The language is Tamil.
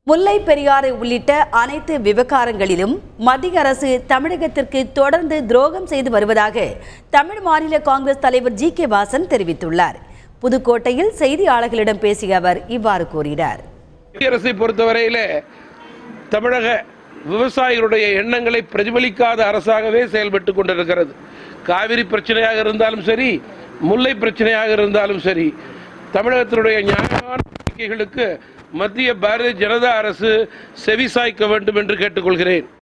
முல்லை பெரியாறு உள்ளிட்ட அனைத்து விவகாரங்களிலும் மத்திய அரசு தமிழகத்திற்கு தொடர்ந்து துரோகம் செய்து வருவதாக தமிழ் மாநில காங்கிரஸ் தலைவர் ஜி கே வாசன் தெரிவித்துள்ளார் புதுக்கோட்டையில் செய்தியாளர்களிடம் பேசிய அவர் இவ்வாறு கூறினார் மத்திய அரசை பொறுத்தவரையிலே தமிழக விவசாயிகளுடைய எண்ணங்களை பிரதிபலிக்காத அரசாகவே செயல்பட்டு கொண்டிருக்கிறது காவிரி பிரச்சனையாக இருந்தாலும் சரி முல்லை பிரச்சனையாக இருந்தாலும் சரி தமிழகத்தினுடைய நியாயமான கோரிக்கைகளுக்கு மத்திய பாரதிய ஜனதா அரசு செவிசாய்க்க வேண்டும் என்று கேட்டுக்கொள்கிறேன்